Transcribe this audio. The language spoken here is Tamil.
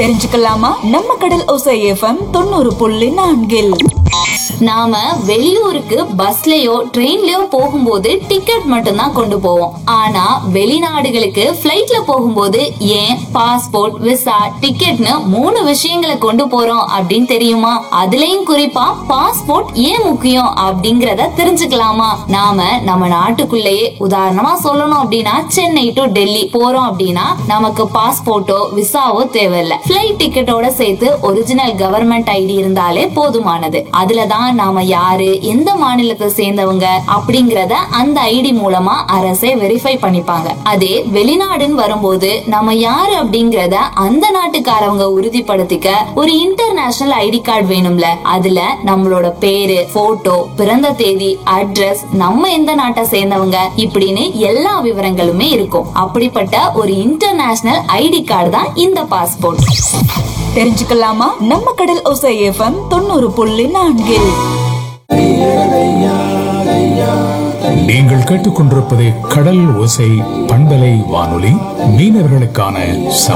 தெரிஞ்சுக்கலாமா நம்ம கடல் ஓசை எஃப்எம் தொண்ணூறு புள்ளி நான்கில் நாம வெளியூருக்கு பஸ்லயோ ட்ரெயின்லயோ போகும்போது டிக்கெட் மட்டும்தான் கொண்டு போவோம் ஆனா வெளிநாடுகளுக்கு ஃபிளைட்ல போகும்போது ஏன் பாஸ்போர்ட் விசா டிக்கெட்னு மூணு விஷயங்களை கொண்டு போறோம் அப்படின்னு தெரியுமா அதுலயும் குறிப்பா பாஸ்போர்ட் ஏன் முக்கியம் அப்படிங்கறத தெரிஞ்சுக்கலாமா நாம நம்ம நாட்டுக்குள்ளேயே உதாரணமா சொல்லணும் அப்படின்னா சென்னை டு டெல்லி போறோம் அப்படின்னா நமக்கு பாஸ்போர்ட்டோ விசாவோ தேவையில்ல ஃபிளைட் டிக்கெட்டோட சேர்த்து ஒரிஜினல் கவர்மெண்ட் ஐடி இருந்தாலே போதுமானது அதுலதான் நாம யாரு எந்த மாநிலத்தை சேர்ந்தவங்க அப்படிங்கறத அந்த ஐடி மூலமா அரசே வெரிஃபை பண்ணிப்பாங்க அதே வெளிநாடுன்னு வரும்போது நம்ம யாரு அப்படிங்கறத அந்த நாட்டுக்காரவங்க உறுதிப்படுத்திக்க ஒரு இன்டர்நேஷனல் ஐடி கார்டு வேணும்ல அதுல நம்மளோட பேரு போட்டோ பிறந்த தேதி அட்ரஸ் நம்ம எந்த நாட்டை சேர்ந்தவங்க இப்படின்னு எல்லா விவரங்களுமே இருக்கும் அப்படிப்பட்ட ஒரு இன்டர்நேஷனல் ஐடி கார்டு தான் இந்த பாஸ்போர்ட் தெரிஞ்சுக்கலாமா நம்ம கடல் ஓசை எஃப்எம் தொண்ணூறு புள்ளி நான்கில் நீங்கள் கேட்டுக்கொண்டிருப்பது கடல் ஓசை பண்பலை வானொலி மீனவர்களுக்கான